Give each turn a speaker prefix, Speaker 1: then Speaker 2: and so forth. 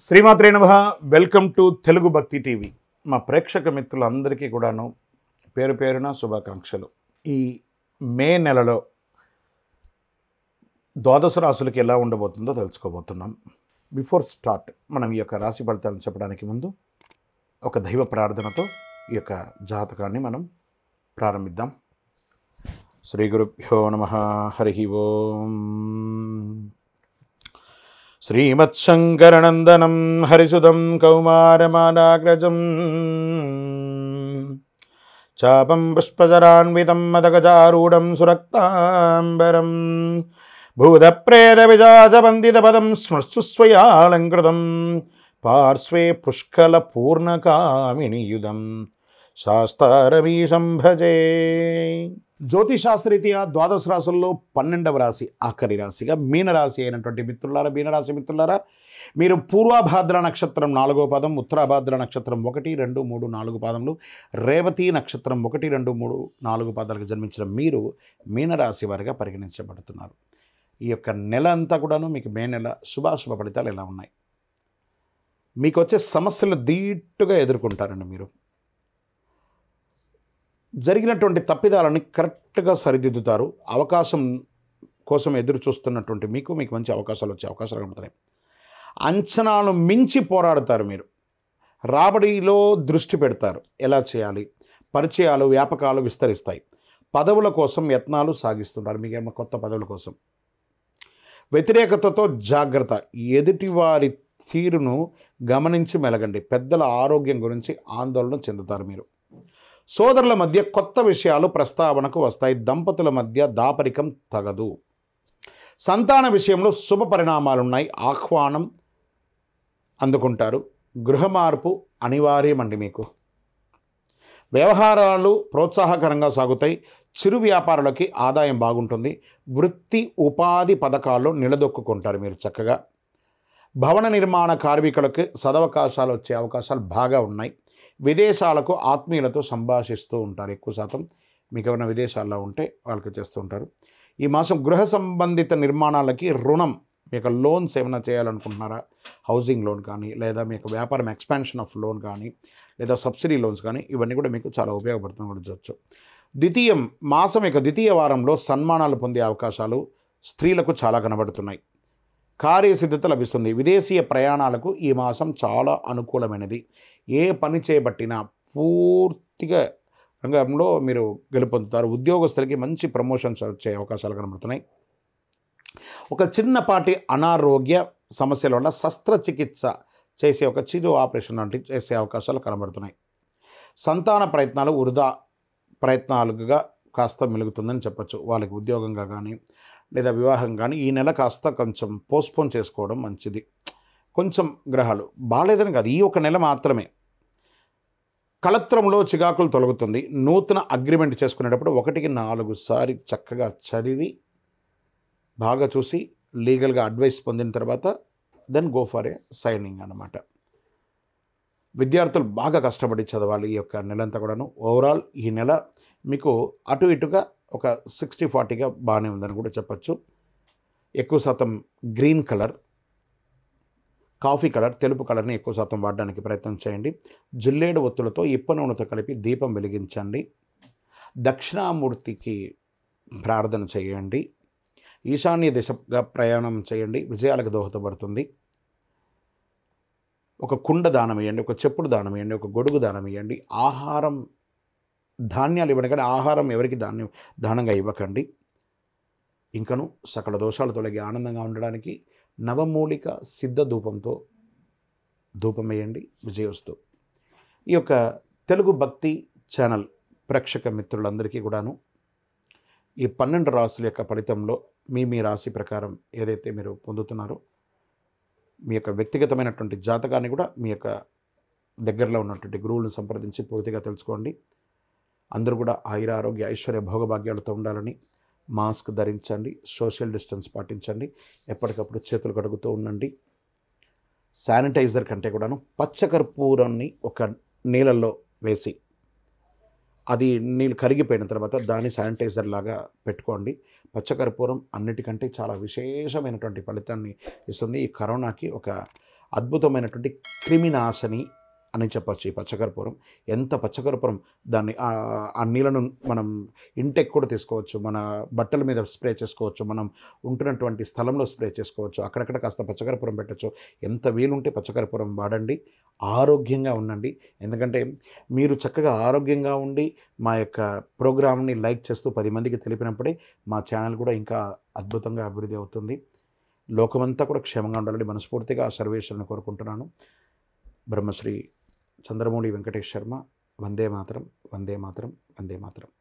Speaker 1: శ్రీమాత్రే నమ welcome to Telugu భక్తి టీవీ మా ప్రేక్షక మిత్రులందరికీ కూడాను పేరు పేరున శుభాకాంక్షలు ఈ మే నెలలో ద్వాదశ రాశులకి ఎలా ఉండబోతుందో తెలుసుకోబోతున్నాం బిఫోర్ స్టార్ట్ మనం ఈ యొక్క రాశి ఫలితాలను చెప్పడానికి ముందు ఒక దైవ ప్రార్థనతో ఈ యొక్క జాతకాన్ని మనం ప్రారంభిద్దాం శ్రీ గురుభ్యో నమ హరి ఓం శ్రీమత్శంకరనందనం హరిసుదం కౌమారమానాగ్రజం చాపం పుష్పజరాన్వితం మదగజారూఢం సురక్తాంబరం భూతప్రేతవిజాజవందితపదం స్మృశుస్వయాలంకృతం పార్శ్వే పుష్కలపూర్ణకామినియుధం శాస్తారమీశం భజే జ్యోతిశాస్త్రరీత్యా ద్వాదశ రాశుల్లో పన్నెండవ రాశి ఆఖరి రాశిగా మీనరాశి అయినటువంటి మిత్రులారా మీనరాశి మిత్రులారా మీరు పూర్వభాద్ర నక్షత్రం నాలుగో పాదం ఉత్తరాభాద్ర నక్షత్రం ఒకటి రెండు మూడు నాలుగు పాదములు రేవతి నక్షత్రం ఒకటి రెండు మూడు నాలుగు పాదాలకు జన్మించిన మీరు మీనరాశి వారిగా పరిగణించబడుతున్నారు ఈ యొక్క నెల అంతా కూడాను మీకు మే నెల శుభాశుభ ఫలితాలు ఎలా ఉన్నాయి మీకు వచ్చే సమస్యలు ధీటుగా ఎదుర్కొంటారండి మీరు జరిగినటువంటి తప్పిదాలని కరెక్ట్గా సరిదిద్దుతారు అవకాశం కోసం ఎదురు చూస్తున్నటువంటి మీకు మీకు మంచి అవకాశాలు వచ్చే అవకాశాలు కనబడుతున్నాయి అంచనాలు మించి పోరాడతారు మీరు రాబడిలో దృష్టి పెడతారు ఎలా చేయాలి పరిచయాలు వ్యాపకాలు విస్తరిస్తాయి పదవుల కోసం యత్నాలు సాగిస్తుంటారు మీకేమో కొత్త పదవుల కోసం వ్యతిరేకతతో జాగ్రత్త ఎదుటివారి తీరును గమనించి మెలగండి పెద్దల ఆరోగ్యం గురించి ఆందోళన చెందుతారు మీరు సోదరుల మధ్య కొత్త విషయాలు ప్రస్తావనకు వస్తాయి దంపతుల మధ్య దాపరికం తగదు సంతాన విషయంలో శుభ పరిణామాలున్నాయి ఆహ్వానం అందుకుంటారు గృహ మార్పు అనివార్యమండి మీకు వ్యవహారాలు ప్రోత్సాహకరంగా సాగుతాయి చిరు వ్యాపారులకి ఆదాయం బాగుంటుంది వృత్తి ఉపాధి పథకాల్లో నిలదొక్కుంటారు మీరు చక్కగా భవన నిర్మాణ కార్మికులకు సదవకాశాలు వచ్చే అవకాశాలు బాగా ఉన్నాయి విదేశాలకు ఆత్మీయులతో సంభాషిస్తూ ఉంటారు ఎక్కువ శాతం మీకు ఎవరైనా విదేశాల్లో ఉంటే వాళ్ళకి చేస్తూ ఉంటారు ఈ మాసం గృహ సంబంధిత నిర్మాణాలకి రుణం మీకు లోన్స్ ఏమైనా చేయాలనుకుంటున్నారా హౌసింగ్ లోన్ కానీ లేదా మీకు వ్యాపారం ఎక్స్పాన్షన్ ఆఫ్ లోన్ కానీ లేదా సబ్సిడీ లోన్స్ కానీ ఇవన్నీ కూడా మీకు చాలా ఉపయోగపడుతుంది కూడా చూడొచ్చు ద్వితీయం మాసం యొక్క ద్వితీయ వారంలో సన్మానాలు పొందే అవకాశాలు స్త్రీలకు చాలా కనబడుతున్నాయి కార్యసిద్ధత లభిస్తుంది విదేశీయ ప్రయాణాలకు ఈ మాసం చాలా అనుకూలమైనది ఏ పని చేయబట్టినా పూర్తిగా రంగంలో మీరు గెలుపొందుతారు ఉద్యోగస్తులకి మంచి ప్రమోషన్స్ వచ్చే అవకాశాలు కనబడుతున్నాయి ఒక చిన్నపాటి అనారోగ్య సమస్యల వల్ల శస్త్రచికిత్స చేసే ఒక చిరు ఆపరేషన్ లాంటి చేసే అవకాశాలు కనబడుతున్నాయి సంతాన ప్రయత్నాలు వృధా ప్రయత్నాలుగా కాస్త మెలుగుతుందని చెప్పచ్చు వాళ్ళకి ఉద్యోగంగా కానీ లేదా వివాహం కానీ ఈ నెల కాస్త కొంచెం పోస్ట్పోన్ చేసుకోవడం మంచిది కొంచెం గ్రహాలు బాగాలేదని కాదు ఈ ఒక నెల మాత్రమే కళత్రంలో చికాకులు తొలగుతుంది నూతన అగ్రిమెంట్ చేసుకునేటప్పుడు ఒకటికి నాలుగు సారి చక్కగా చదివి బాగా చూసి లీగల్గా అడ్వైస్ పొందిన తర్వాత then go for a signing అన్నమాట విద్యార్థులు బాగా కష్టపడి చదవాలి ఈ యొక్క నెలంతా కూడాను ఓవరాల్ ఈ నెల మీకు అటు ఇటుగా ఒక సిక్స్టీ ఫార్టీగా బాగానే ఉందని కూడా చెప్పచ్చు ఎక్కువ శాతం గ్రీన్ కలర్ కాఫీ కలర్ తెలుపు కలర్ని ఎక్కువ శాతం వాడడానికి ప్రయత్నం చేయండి జిల్లేడు ఒత్తులతో ఇప్ప నూనెతో కలిపి దీపం వెలిగించండి దక్షిణామూర్తికి ప్రార్థన చేయండి ఈశాన్య దిశగా ప్రయాణం చేయండి విజయాలకు దోహదపడుతుంది ఒక కుండ దానం ఇవ్వండి ఒక చెప్పుడు దానం ఇవ్వండి ఒక గొడుగు దానం ఇవ్వండి ఆహారం ధాన్యాలు ఇవ్వండి కానీ ఆహారం ఎవరికి ధాన్యం దానంగా ఇవ్వకండి ఇంకను సకల దోషాలు తొలగి ఆనందంగా ఉండడానికి నవమూలిక సిద్ధ ధూపంతో ధూపం వేయండి విజయోస్తు ఈ యొక్క తెలుగు భక్తి ఛానల్ ప్రేక్షక మిత్రులందరికీ కూడాను ఈ పన్నెండు రాసుల యొక్క ఫలితంలో మీ మీ రాశి ప్రకారం ఏదైతే మీరు పొందుతున్నారో మీ యొక్క వ్యక్తిగతమైనటువంటి జాతకాన్ని కూడా మీ యొక్క దగ్గరలో ఉన్నటువంటి గురువులను సంప్రదించి పూర్తిగా తెలుసుకోండి అందరూ కూడా ఆయుర ఆరోగ్య ఐశ్వర్య భోగభాగ్యాలతో ఉండాలని మాస్క్ ధరించండి సోషల్ డిస్టెన్స్ పాటించండి ఎప్పటికప్పుడు చేతులు కడుగుతూ ఉండండి శానిటైజర్ కంటే కూడాను పచ్చకర్పూరాన్ని ఒక నీళ్ళల్లో వేసి అది నీళ్ళు కరిగిపోయిన తర్వాత దాన్ని శానిటైజర్ లాగా పెట్టుకోండి పచ్చకర్పూరం అన్నిటికంటే చాలా విశేషమైనటువంటి ఫలితాన్ని ఇస్తుంది ఈ కరోనాకి ఒక అద్భుతమైనటువంటి క్రిమినాశని అని చెప్పచ్చు ఈ పచ్చకర్పూరం ఎంత పచ్చకర్పూరం దాన్ని ఆ ఆ నీళ్ళను మనం ఇంటెక్ కూడా తీసుకోవచ్చు మన బట్టల మీద స్ప్రే చేసుకోవచ్చు మనం ఉంటున్నటువంటి స్థలంలో స్ప్రే చేసుకోవచ్చు అక్కడక్కడ కాస్త పచ్చకర్పూరం పెట్టచ్చు ఎంత వీలుంటే పచ్చకర్పూరం వాడండి ఆరోగ్యంగా ఉండండి ఎందుకంటే మీరు చక్కగా ఆరోగ్యంగా ఉండి మా యొక్క ప్రోగ్రామ్ని లైక్ చేస్తూ పది మందికి తెలిపినప్పుడే మా ఛానల్ కూడా ఇంకా అద్భుతంగా అభివృద్ధి అవుతుంది లోకమంతా కూడా క్షేమంగా ఉండాలని మనస్ఫూర్తిగా ఆ సర్వేశ్వరుని కోరుకుంటున్నాను బ్రహ్మశ్రీ చంద్రమౌళి వెంకటేష్ శర్మ వందే మాతరం వందే మాతరం వందే మాతరం